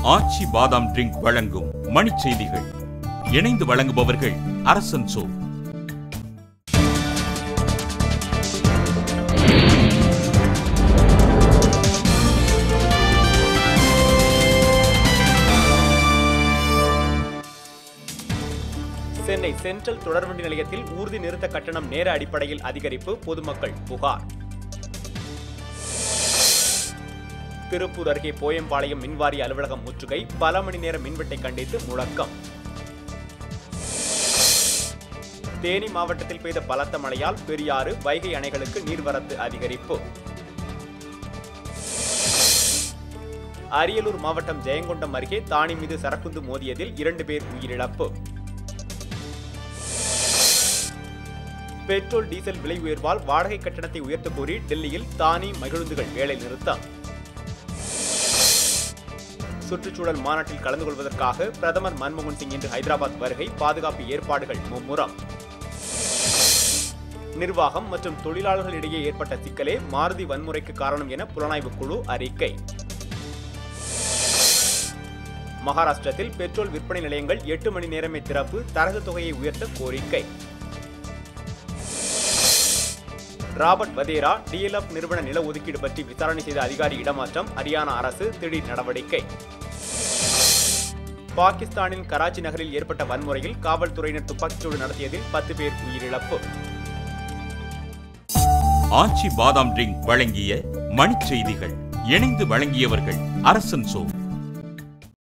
ஆச்சி பாதாம் ட்ரிங்க் வழங்கும் மணிச் செய்திகள் இணைந்து வழங்குபவர்கள் அரசன் சோ சென்னை சென்ட்ரல் தொடர்வண்டி நிலையத்தில் ஊர்தி நிறுத்த கட்டணம் நேர அடிப்படையில் அதிகரிப்பு பொதுமக்கள் புகார் திருப்பூர் அருகே போயம்பாளையம் மின்வாரிய அலுவலகம் முற்றுகை பல மணி நேர மின்வெட்டை கண்டித்து முழக்கம் தேனி மாவட்டத்தில் பெய்த பலத்த மழையால் பெரியாறு வைகை அணைகளுக்கு நீர்வரத்து அதிகரிப்பு அரியலூர் மாவட்டம் ஜெயங்கொண்டம் அருகே தானி மீது சரக்குந்து மோதியதில் இரண்டு பேர் உயிரிழப்பு பெட்ரோல் டீசல் விலை உயர்வால் வாடகை கட்டணத்தை உயர்த்தக் கோரி டெல்லியில் தானி மகிழுந்துகள் வேலை நிறுத்தம் சுற்றுச்சூழல் மாநாட்டில் கலந்து கொள்வதற்காக பிரதமர் மன்மோகன் சிங் இன்று ஹைதராபாத் வருகை பாதுகாப்பு ஏற்பாடுகள் மும்முரம் நிர்வாகம் மற்றும் தொழிலாளர்கள் இடையே ஏற்பட்ட சிக்கலே மாருதி வன்முறைக்கு காரணம் என புலனாய்வு குழு அறிக்கை மகாராஷ்டிரத்தில் பெட்ரோல் விற்பனை நிலையங்கள் எட்டு மணி நேரமே திறப்பு தரகு தொகையை உயர்த்த கோரிக்கை ராபர்ட் வதேரா டிஎல்எஃப் நிறுவன நில ஒதுக்கீடு பற்றி விசாரணை செய்த அதிகாரி இடமாற்றம் ஹரியானா அரசு திடீர் நடவடிக்கை பாகிஸ்தானின் கராச்சி நகரில் ஏற்பட்ட வன்முறையில் காவல்துறையினர் துப்பாக்கிச்சூடு நடத்தியதில் பத்து பேர் உயிரிழப்பு ஆச்சி பாதாம் ட்ரிங்க் வழங்கிய மணிச் செய்திகள் இணைந்து வழங்கியவர்கள் அரசன் சோ